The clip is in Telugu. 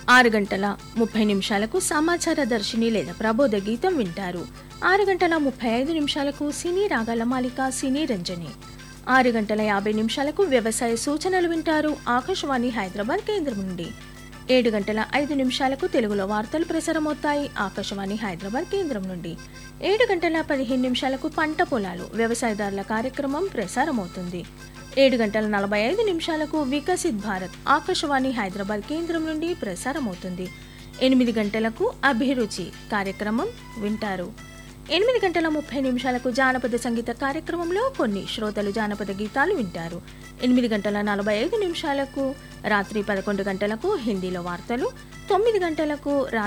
ఆరు గంటల ముప్పై నిమిషాలకు సమాచార దర్శిని లేదా ప్రబోధ గీతం వింటారు ఆరు గంటల ముప్పై ఐదు నిమిషాలకు సినీ రాగాల మాలిక సినీ రంజని ఆరు గంటల యాభై నిమిషాలకు వ్యవసాయ సూచనలు వింటారు ఆకాశవాణి హైదరాబాద్ కేంద్రం నుండి ఏడు గంటల ఐదు నిమిషాలకు తెలుగులో వార్తలు ప్రసారమవుతాయి ఆకాశవాణి హైదరాబాద్ కేంద్రం నుండి ఏడు గంటల పదిహేను నిమిషాలకు పంట పొలాలు వ్యవసాయదారుల కార్యక్రమం ప్రసారమవుతుంది ఏడు గంటల నలభై ఐదు నిమిషాలకు వికసిత్ భారత్ ఆకాశవాణి హైదరాబాద్ కేంద్రం నుండి ప్రసారమవుతుంది ఎనిమిది గంటలకు అభిరుచి కార్యక్రమం వింటారు ఎనిమిది గంటల ముప్పై నిమిషాలకు జానపద సంగీత కార్యక్రమంలో కొన్ని శ్రోతలు జానపద గీతాలు వింటారు ఎనిమిది గంటల నలభై ఐదు నిమిషాలకు రాత్రి పదకొండు గంటలకు హిందీలో వార్తలు తొమ్మిది గంటలకు రాత్రి